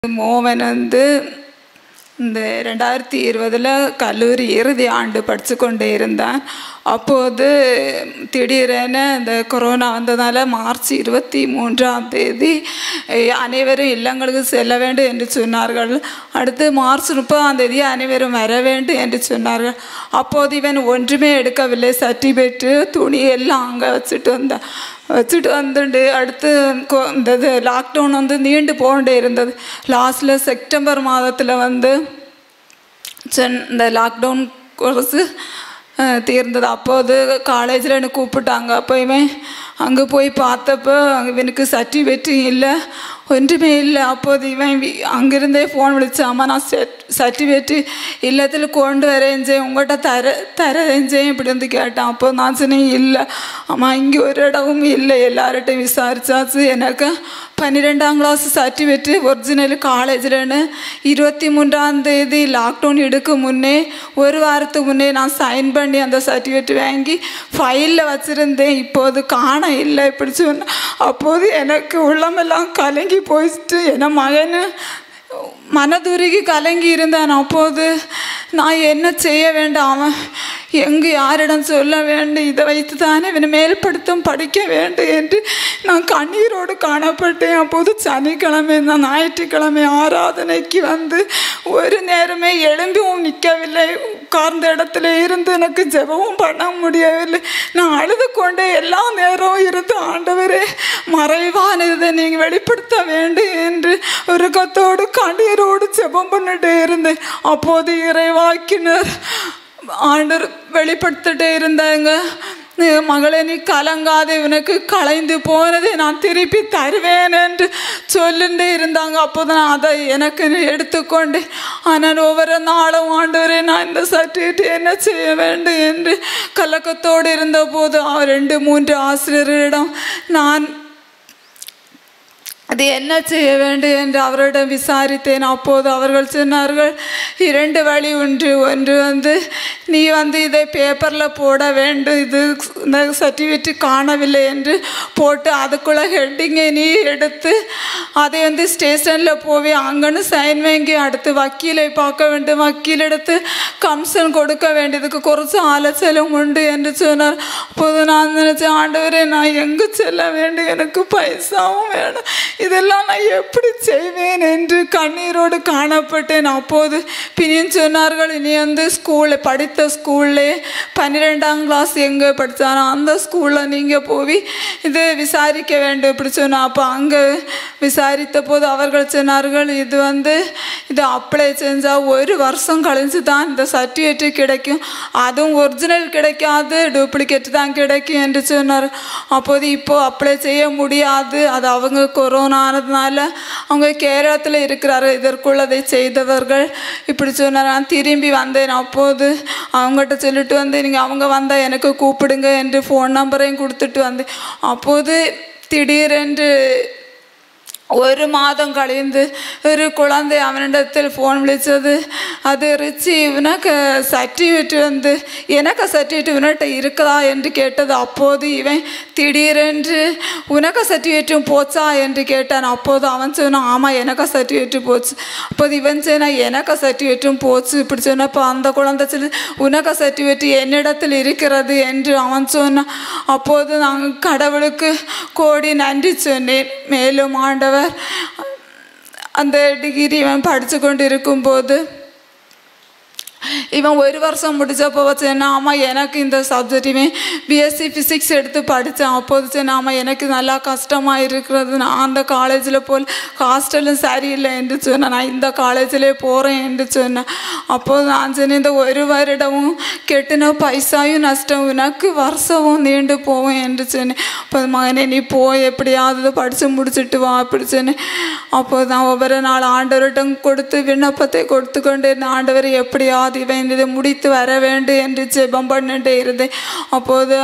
மோகன் வந்து இந்த ரெண்டாயிரத்தி இருபதில் கல்லூரி இறுதி ஆண்டு படித்து கொண்டே இருந்தான் அப்போது திடீரென இந்த கொரோனா வந்ததால் மார்ச் இருபத்தி மூன்றாம் தேதி அஹ், அனைவரும் இல்லங்களுக்கு செல்ல வேண்டும் என்று சொன்னார்கள் அடுத்து மார்ச் முப்பதாம் தேதி அனைவரும் வர வேண்டும் என்று சொன்னார்கள் அப்போது இவன் ஒன்றுமே எடுக்கவில்லை சர்டிஃபிகேட்டு துணி எல்லாம் அங்கே வச்சுட்டு வந்தான் வச்சுட்டு வந்துட்டு அடுத்து கொ- இந்த இது லாக்டவுன் வந்து நீண்டு போண்டே இருந்தது லாஸ்ட்டில் செப்டம்பர் மாதத்தில் வந்து சென் இந்த லாக்டவுன் கோர்ஸு தீர்ந்தது அப்போது காலேஜில் எனக்கு கூப்பிட்டாங்க அப்போ இவன் அங்கே போய் பார்த்தப்போ இவனுக்கு சர்டிஃபிகேட்டு இல்லை ஒன்றுமே இல்லை அப்போது இவன் வி- அங்கிருந்தே ஃபோன் விളിച്ചാம்மா நான் சர்டிஃபிகேட்டு இல்லத்தில் கொண்டு வரேஞ்சேன் உங்கள்கிட்ட தர தரேஞ்சேன் இப்படி வந்து கேட்டான் அப்போ நான் சொன்னேன் இல்லை அம்மா இங்கே ஒரு இடமும் இல்லை எல்லார்கிட்டையும் விசாரிச்சாச்சு எனக்கு பன்னிரெண்டாம் கிளாஸ் சர்டிஃபிகேட்டு ஒரிஜினல் காலேஜில்னு இருபத்தி மூன்றாம் தேதி லாக்டவுன் எடுக்க முன்னே ஒரு வாரத்துக்கு முன்னே நான் சைன் பண்ணி அந்த சர்டிஃபிகேட் வாங்கி ஃபைலில் வச்சுருந்தேன் இப்போது காண இல்லை இப்படி சொன்னேன் அப்போது எனக்கு உள்ளமெல்லாம் கலங்கி போயிட்டு என் மகன் மனதுருகி கலங்கி இருந்தான் அப்போது நான் என்ன செய்ய வேண்டாம் அவன் எங்கு யாரிடம் சொல்ல வேண்டும் இதை வைத்து தானே இவனை மேல்படுத்தும் படிக்க வேண்டும் என்று நான் கண்ணீரோடு காணப்பட்டேன் அப்போது சனிக்கிழமை நான் ஞாயிற்றுக்கிழமை ஆராதனைக்கு வந்து ஒரு நேரமே எழும்பியும் நிற்கவில்லை உட்கார்ந்த இடத்துல இருந்து எனக்கு ஜெபமும் பண்ண முடியவில்லை நான் அழுது கொண்டே எல்லா நேரமும் இருந்து ஆண்டவரே மறைவானதை நீங்கள் வெளிப்படுத்த வேண்டும் என்று ஒரு கத்தோடு கண்ணீரோடு ஜெபம் பண்ணிட்டே இருந்தேன் அப்போது இறைவாக்கினர் ஆண்டர் வெளிப்படுத்திட்டே இருந்தாங்க நீ மகளே நீ கலங்காதே உனக்கு கலைந்து போனதை நான் திருப்பி தருவேன் என்று சொல்லிட்டே இருந்தாங்க அப்போது நான் அதை எனக்கு எடுத்துக்கொண்டு ஆனால் ஒவ்வொரு நாளும் ஆண்டவரே நான் இந்த சர்டிஃபிகேட் என்ன செய்ய வேண்டும் என்று கலக்கத்தோடு இருந்தபோது ஆ, ரெண்டு மூன்று ஆசிரியர்களிடம் நான் அது என்ன செய்ய வேண்டும் என்று அவரிடம் விசாரித்தேன் அப்போது அவர்கள் சொன்னார்கள் இரண்டு வழி உண்டு ஒன்று வந்து நீ வந்து இதை பேப்பரில் போட வேண்டும் இது இந்த சர்டிஃபிகேட் காணவில்லை என்று போட்டு அதுக்குள்ளே ஹெட்டிங்கை நீ எடுத்து அதை வந்து ஸ்டேஷனில் போய் அங்கன்னு சைன் வாங்கி அடுத்து வக்கீலை பார்க்க வேண்டும் வக்கீல் எடுத்து கம்சன் கொடுக்க வேண்டியதுக்கு குறைச்சி அலைச்சலும் உண்டு என்று சொன்னார் அப்போது நான் நினச்சேன் ஆண்டவரே நான் எங்கு செல்ல வேண்டும் எனக்கு பைசாவும் வேணும் இதெல்லாம் நான் எப்படி செய்வேன் என்று கண்ணீரோடு காணப்பட்டேன் அப்போது பின்னியும் சொன்னார்கள் இனி வந்து ஸ்கூலில் படித்த ஸ்கூல்லே பன்னிரெண்டாம் கிளாஸ் எங்கே படித்தானோ அந்த ஸ்கூலில் நீங்கள் போய் இது விசாரிக்க வேண்டும் இப்படி சொன்னால் அப்போ அங்கே விசாரித்த போது அவர்கள் சொன்னார்கள் இது வந்து இது அப்ளை செஞ்சால் ஒரு வருஷம் கழிஞ்சு தான் இந்த சர்டிஃபிகேட்டு கிடைக்கும் அதுவும் ஒரிஜினல் கிடைக்காது டூப்ளிகேட் தான் கிடைக்கும் என்று சொன்னார் அப்போது இப்போது அப்ளை செய்ய முடியாது அது அவங்க கொரோனானதுனால அவங்க கேரளத்தில் இருக்கிறாரு இதற்குள்ளதை செய்தவர்கள் இப்படி சொன்னார் நான் திரும்பி வந்தேன் அப்போது அவங்ககிட்ட சொல்லிட்டு வந்து நீங்கள் அவங்க வந்தால் எனக்கு கூப்பிடுங்க என்று ஃபோன் நம்பரையும் கொடுத்துட்டு வந்தேன் அப்போது திடீரென்று ஒரு மாதம் கழிந்து ஒரு குழந்தை அவனிடத்தில் ஃபோன் விളിച്ചது அது ரிச்சி உனக்கு சர்டிஃபிகேட் வந்து எனக்கு சர்டிஃபிகேட் இவன்கிட்ட இருக்குதா என்று கேட்டது அப்போது இவன் திடீரென்று உனக்கு சர்டிஃபிகேட்டும் போச்சா என்று கேட்டான் அப்போது அவன் சொன்னான் ஆமாம் எனக்கு சர்டிஃபிகேட்டு போச்சு அப்போது இவன் சொன்னான் எனக்கு சர்டிஃபிகேட்டும் போச்சு இப்படி சொன்னப்போ அந்த குழந்தை சொல்லி உனக்கு சர்டிஃபிகேட் என்னிடத்தில் இருக்கிறது என்று அவன் சொன்னான் அப்போது நான் கடவுளுக்கு கோடி நன்றி சொன்னேன் மேலும் ஆண்டவர் அந்த டிகிரி இவன் படித்து கொண்டு இருக்கும்போது இவன் ஒரு வருஷம் முடிச்சப்போ வச்சேன்னா ஆமாம் எனக்கு இந்த சப்ஜெக்ட்டுமே பிஎஸ்சி ஃபிசிக்ஸ் எடுத்து படித்தேன் அப்போது சொன்னேன் ஆமாம் எனக்கு நல்லா கஷ்டமாக இருக்கிறது நான் அந்த காலேஜில் போல் ஹாஸ்டலும் சரியில்லை என்று சொன்னேன் நான் இந்த காலேஜிலே போகிறேன் என்று சொன்னேன் அப்போது நான் சொன்னேன் இந்த ஒரு வருடமும் கெட்டின பைசாயும் நஷ்டம் உனக்கு வருஷமும் நீண்டு போவேன் என்று சொன்னேன் அப்போ மகனே நீ போய் எப்படியாவது படித்து முடிச்சுட்டு வா அப்படி சொன்னேன் அப்போது நான் ஒவ்வொரு நாள் ஆண்டவரிடம் கொடுத்து விண்ணப்பத்தை கொடுத்து கொண்டு இருந்தேன் ஆண்டவர் எப்படியாவது இவன் இதை முடித்து வர வேண்டும் என்று ஜெபம் பண்ணிட்டே இருந்தேன் அப்போது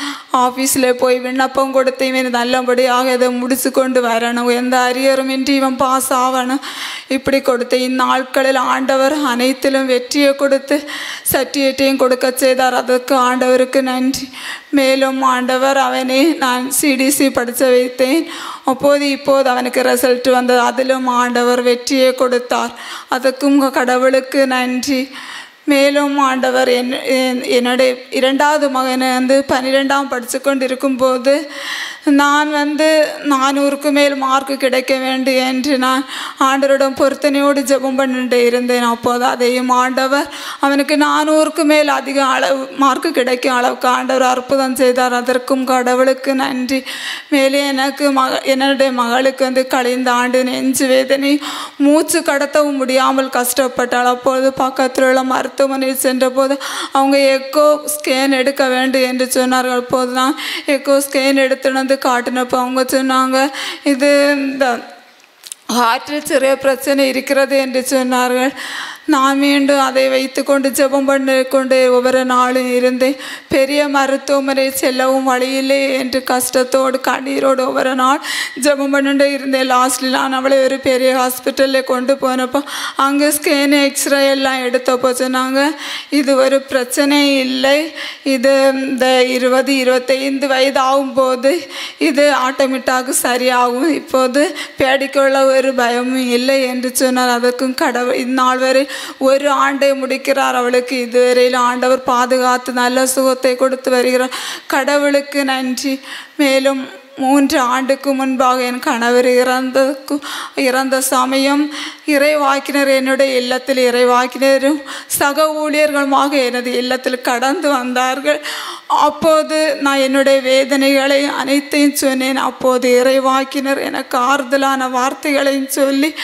ஆஃபீஸில் போய் விண்ணப்பம் கொடுத்து இவன் நல்லபடியாக இதை முடிச்சு கொண்டு வரணும் எந்த அரியருமின்றி இவன் பாஸ் ஆகணும் இப்படி கொடுத்து இந்நாட்களில் ஆண்டவர் அனைத்திலும் வெற்றியை கொடுத்து சர்டிஃபிகேட்டையும் கொடுக்க செய்தார் அதற்கு ஆண்டவருக்கு நன்றி மேலும் ஆண்டவர் அவனை நான் சிடிசி படிக்க வைத்தேன் அப்போது இப்போது அவனுக்கு ரிசல்ட் வந்தது அதிலும் ஆண்டவர் வெற்றியை கொடுத்தார் அதுக்கும் கடவுளுக்கு நன்றி மேலும் ஆண்டவர் என் என்- என்னுடைய இரண்டாவது மகனை வந்து பன்னிரெண்டாம் படித்து கொண்டு இருக்கும்போது நான் வந்து நானூறுக்கு மேல் மார்க் கிடைக்க வேண்டும் என்று நான் ஆண்டவரிடம் பொருத்தனையோடு ஜெபம் பண்ணிட்டு இருந்தேன் அப்போது அதையும் ஆண்டவர் அவனுக்கு நானூறுக்கு மேல் அதிக அளவு மார்க் கிடைக்கும் அளவுக்கு ஆண்டவர் அற்புதம் செய்தார் அதற்கும் கடவுளுக்கு நன்றி மேலே எனக்கு மக என்னுடைய மகளுக்கு வந்து கழிந்த ஆண்டு நெஞ்சு வேதனை மூச்சு கடத்தவும் முடியாமல் கஷ்டப்பட்டாள் அப்போது பக்கத்தில் உள்ள மருத்துவமனையில் சென்றபோது அவங்க எக்கோ ஸ்கேன் எடுக்க வேண்டும் என்று சொன்னார்கள் அப்போது நான் எக்கோ ஸ்கேன் எடுத்துட்டு வந்து காட்டினப்போ அவங்க சொன்னாங்க இது இந்த ஹார்ட்டில் சிறிய பிரச்சனை இருக்கிறது என்று சொன்னார்கள் நான் மீண்டும் அதை வைத்துக்கொண்டு ஜெபம் பண்ணி கொண்டு ஒவ்வொரு நாளும் இருந்தேன் பெரிய மருத்துவமனை செல்லவும் வழியில்லை என்று கஷ்டத்தோடு கண்ணீரோடு ஒவ்வொரு நாள் ஜெபம் பண்ணிட்டு இருந்தேன் லாஸ்ட்டில் நான் அவளை ஒரு பெரிய ஹாஸ்பிட்டலில் கொண்டு போனப்போ அங்கே ஸ்கேன் எக்ஸ்ரே எல்லாம் எடுத்தப்போ சொன்னாங்க இது ஒரு பிரச்சனை இல்லை இது இந்த இருபது இருபத்தைந்து வயது ஆகும்போது இது ஆட்டோமேட்டாக சரியாகும் இப்போது பேடிக்குள்ள ஒரு பயமும் இல்லை என்று சொன்னார் அதற்கும் கடவுள் இந்நாள் வரை ஒரு ஆண்டை முடிக்கிறார் அவளுக்கு இதுவரையில் ஆண்டவர் பாதுகாத்து நல்ல சுகத்தை கொடுத்து வருகிறார் கடவுளுக்கு நன்றி மேலும் மூன்று ஆண்டுக்கு முன்பாக என் கணவர் இறந்ததுக்கு இறந்த சமயம் இறைவாக்கினர் என்னுடைய இல்லத்தில் இறைவாக்கினரும் சக ஊழியர்களுமாக எனது இல்லத்தில் கடந்து வந்தார்கள் அப்போது நான் என்னுடைய வேதனைகளை அனைத்தையும் சொன்னேன் அப்போது இறைவாக்கினர் எனக்கு ஆறுதலான வார்த்தைகளையும் சொல்லி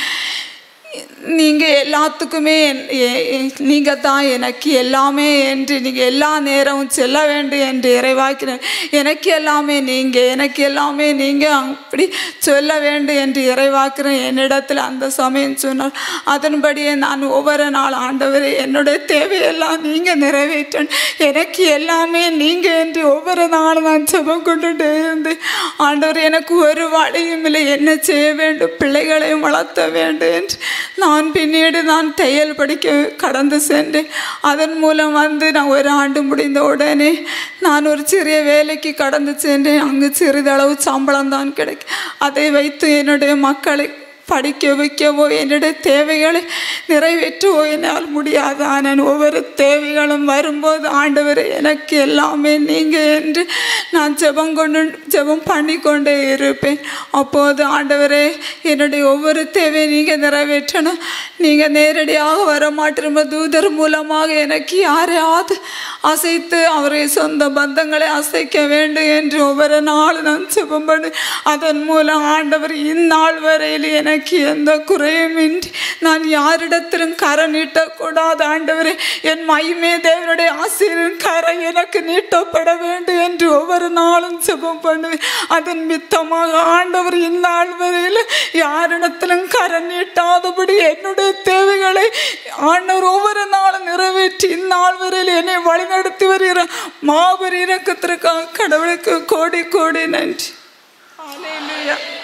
நீங்கள் எல்லாத்துக்குமே நீங்கள் தான் எனக்கு எல்லாமே என்று நீங்கள் எல்லா நேரமும் செல்ல வேண்டும் என்று இறைவாக்கினர் எனக்கு எல்லாமே நீங்கள் எனக்கு எல்லாமே நீங்கள் அப்படி சொல்ல வேண்டும் என்று இறைவாக்கிறேன் என்னிடத்தில் அந்த சமயம் சொன்னார் அதன்படியே நான் ஒவ்வொரு நாள் ஆண்டவரே என்னுடைய தேவையெல்லாம் நீங்கள் நிறைவேற்றணும் எனக்கு எல்லாமே நீங்கள் என்று ஒவ்வொரு நாளும் நான் ஜெபம் கொண்டுட்டே இருந்தேன் ஆண்டவர் எனக்கு ஒரு வழியும் இல்லை என்ன செய்ய வேண்டும் பிள்ளைகளையும் வளர்த்த வேண்டும் என்று நான் பின்னீடு நான் தையல் படிக்க கடந்து சென்றேன் அதன் மூலம் வந்து நான் ஒரு ஆண்டு முடிந்த உடனே நான் ஒரு சிறிய வேலைக்கு கடந்து சென்றேன் அங்கு சிறிதளவு சம்பளம் தான் கிடைக்கும் அதை வைத்து என்னுடைய மக்களை படிக்க வைக்கவோ என்னுடைய தேவைகளை நிறைவேற்றவோ என்னால் முடியாது ஆனால் ஒவ்வொரு தேவைகளும் வரும்போது ஆண்டவர் எனக்கு எல்லாமே நீங்கள் என்று நான் ஜெபம் கொண்டு ஜெபம் பண்ணி கொண்டே இருப்பேன் அப்போது ஆண்டவரே என்னுடைய ஒவ்வொரு தேவையை நீங்கள் நிறைவேற்றணும் நீங்கள் நேரடியாக வர மாட்டிருந்த தூதர் மூலமாக எனக்கு யாரையாவது அசைத்து அவரை சொந்த பந்தங்களை அசைக்க வேண்டும் என்று ஒவ்வொரு நாளும் நான் ஜெபம் பண்ணி அதன் மூலம் ஆண்டவர் இந்நாள் வரையில் எனக்கு எந்த குறையுமின்றி நான் யாரிடத்திலும் கரை நீட்டக்கூடாது ஆண்டவரே என் மைமே தேவனுடைய ஆசிரியரின் கரை எனக்கு நீட்டப்பட வேண்டும் என்று ஒவ்வொரு நாளும் ஜெபம் பண்ணுவேன் அதன் மித்தமாக ஆண்டவர் இந்நாள் வரையில் யாரிடத்திலும் கரை நீட்டாதபடி என்னுடைய தேவைகளை ஆண்டவர் ஒவ்வொரு நாளும் நிறைவேற்றி இந்நாள் வரையில் என்னை வழிநடத்தி வருகிற மாபெரும் இறக்கத்திற்காக கடவுளுக்கு கோடி கோடி நன்றி Hallelujah.